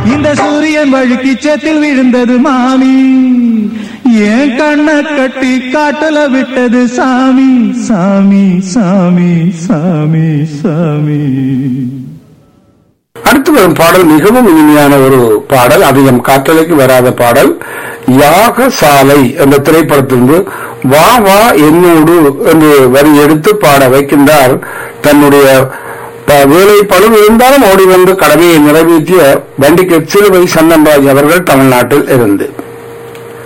இந்த சூரியன் வழுக்கி சேத்தில் விழுந்தது மாமி என் கண்ண கட்டி காட்டுல விட்டது சாமி சாமி சாமி சாமி சாமி அடுத்து வரும் பாடல் மிகவும் இனிமையான ஒரு பாடல் அதிகம் காற்றலைக்கு வராத பாடல் யாக சாலை என்ற திரைப்படத்திலிருந்து வா வா என்னோடு என்று வரி எடுத்து பாட வைக்கின்றார் தன்னுடைய ப- வேலை பழு இருந்தாலும் ஓடி வந்து கடமையை நிறைவேற்றிய வண்டிக்கு சிறுவை சந்தன்ராஜ் அவர்கள் தமிழ்நாட்டில் இருந்து